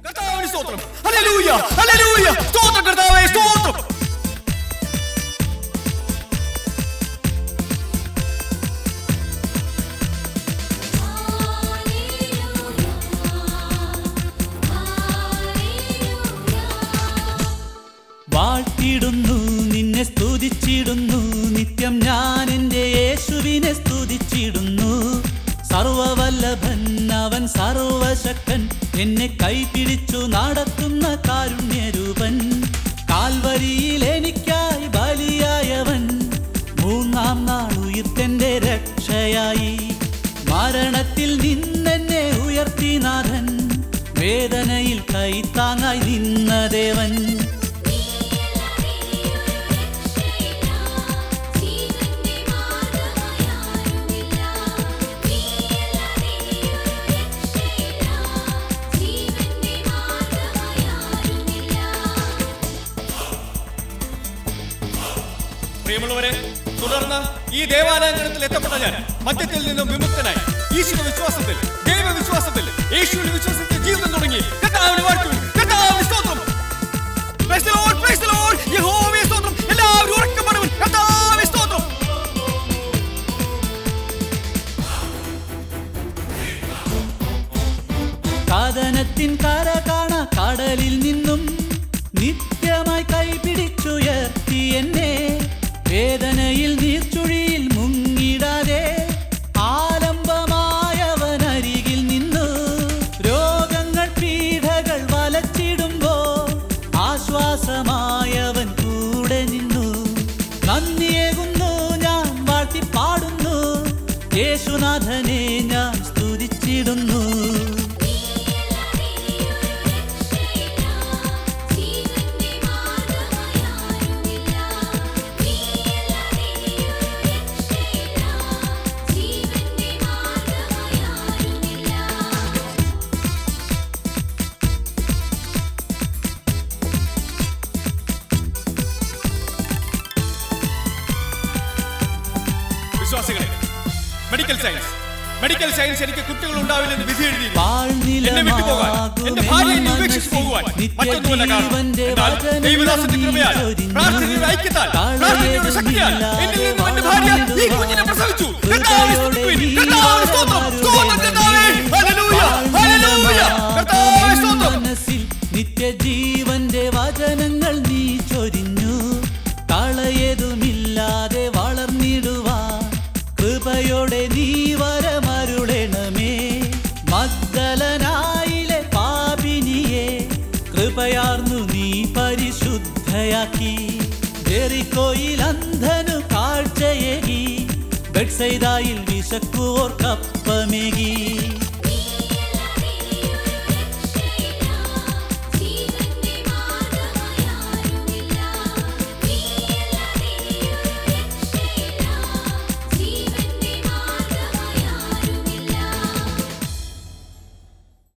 കർത്താവിന് സ്തോത്രം hallelujah hallelujah സ്തോത്രം കർത്താവേ സ്തോത്രം വാഴ്ത്തിടുന്നു നിന്നെ സ്തുതിച്ചിടുന്നു നിത്യം ഞാൻ എൻ്റെ യേശുവിനെ സ്തുതിച്ചിടുന്നു സർവവല്ലഭൻ അവൻ സർവശക്തൻ എന്നെ കൈപിടിച്ചു നടത്തുന്ന കാരുണ്യരൂപൻ കാൽവരിയിൽ എനിക്കായി ബലിയായവൻ മൂന്നാം നാൾ ഉയർത്തെന്റെ രക്ഷയായി മരണത്തിൽ നിന്നെന്നെ ഉയർത്തി നാഥൻ വേദനയിൽ കൈത്താങ്ങായി നിന്ന ദേവൻ പ്രിയമുള്ളവരെ തുടർന്ന് ഈ ദേവാലയങ്ങളിൽ എത്തപ്പെട്ട ഞാൻ മദ്യത്തിൽ നിന്നും വിമുക്തനായി ഈശ്വര വിശ്വാസത്തിൽ ദൈവ വിശ്വാസത്തിൽ യേശുവിന്റെ വിശ്വാസത്തിൽ ജീവിതം തുടങ്ങി കർത്താവിനെ വാഴ്ത്തുവിൻ കർത്താവിന് സ്തോത്രം Praise the Lord, praise the Lord. യഹോവയെ സ്തോത്രം എല്ലാവരും ഉറക്കം പാടുവിൻ കർത്താവിന് സ്തോത്രം കാതനത്തിൻ കര കാണ കടലിൽ നിന്നും നിത്യമായി കൈപിടിച്ചുയർത്തി എന്നെ വേദനയിൽ നീർച്ചുഴിയിൽ മുങ്ങിടാതെ ആലംബമായവനരികിൽ നിന്നു രോഗങ്ങൾ പീഡകൾ വലച്ചിടുമ്പോ ആശ്വാസമായവൻ കൂടെ നിന്നു നന്ദിയേകുന്നു ഞാൻ വാഴ്ത്തി പാടുന്നു യേശുനാഥനെ ഞാൻ സ്തുതിച്ചിടുന്നു വിശ്വാസികളെ മെഡിക്കൽ സയൻസ് മെഡിക്കൽ സയൻസ് എനിക്ക് കുട്ടികൾ ഉണ്ടാവില്ലെന്ന് വിധി എഴുതി എന്നെ വിട്ടുപോകാൻ എന്റെ ഭാര്യ എന്നെ ഉപേക്ഷിച്ചു പോകുവാൻ മറ്റൊന്നുമല്ല കാരണം എന്നാൽ ദൈവദാസന്റെ കൃപയാൽ പ്രാർത്ഥനയുടെ ഐക്യത്താൽ പ്രാർത്ഥനയുടെ ശക്തിയാൽ എന്നിൽ നിന്നും എന്റെ ഭാര്യ ഈ കുഞ്ഞിനെ പ്രസവിച്ചു കർത്താവേ സ്തുതിക്കുവിൻ. കർത്താവിന് സ്തോത്രം. സ്തോത്രം കർത്താവേ. ഹല്ലേലൂയ. ഹല്ലേലൂയ. കർത്താവേ സ്തോത്രം. മനസ്സിൽ നിത്യജീവന്റെ വചനങ്ങൾ നീ ചൊരിഞ്ഞു കളയതുമില്ലാതെ വളർന്നിടുവാൻ കൃപയോടെ നീ വരമരുളണമേ മഗ്ദലനായിലെ പാപിനിയെ കൃപയാർന്നു നീ പരിശുദ്ധയാക്കി ജെറിക്കോയിൽ അന്ധനു കാഴ്ചയേകി ബെഡ്സൈദായിൽ വിശക്കുവോർ കപ്പമേകി